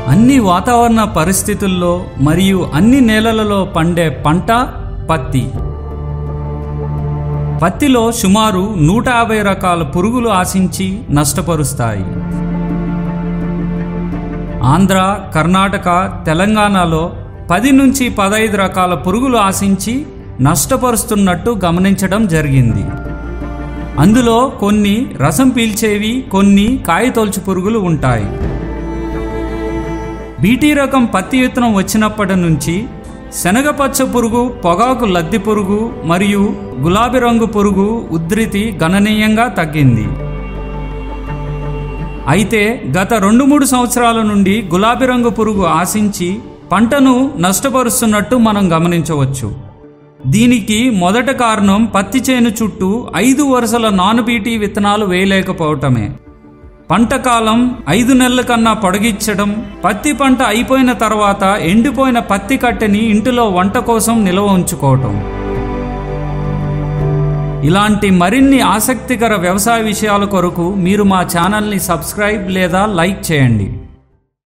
అన్ని వాతావరణ పరిస్థితుల్లో మరియు అన్ని నేలలలో పండే పంట పత్తి పత్తిలో సుమారు నూట యాభై రకాల పురుగులు ఆశించి నష్టపరుస్తాయి ఆంధ్ర కర్ణాటక తెలంగాణలో పది నుంచి పదహైదు రకాల పురుగులు ఆశించి నష్టపరుస్తున్నట్టు గమనించడం జరిగింది అందులో కొన్ని రసం పీల్చేవి కొన్ని కాయతొలుచు పురుగులు ఉంటాయి బీటీ రకం పత్తి విత్తనం వచ్చినప్పటి నుంచి శనగపచ్చ పురుగు పొగాకు లద్ది పురుగు మరియు గులాబీ రంగు పురుగు ఉధృతి గణనీయంగా తగ్గింది అయితే గత రెండు మూడు సంవత్సరాల నుండి గులాబీ రంగు పురుగు ఆశించి పంటను నష్టపరుస్తున్నట్టు మనం గమనించవచ్చు దీనికి మొదట కారణం పత్తి చేను చుట్టూ ఐదు వరుసల నాన్ బీటీ విత్తనాలు వేయలేకపోవటమే పంట కాలం ఐదు నెలల కన్నా పొడిగించడం పత్తి పంట అయిపోయిన తర్వాత ఎండిపోయిన పత్తి కట్టెని ఇంటిలో వంట కోసం నిల్వ ఉంచుకోవటం ఇలాంటి మరిన్ని ఆసక్తికర వ్యవసాయ విషయాల కొరకు మీరు మా ఛానల్ని సబ్స్క్రైబ్ లేదా లైక్ చేయండి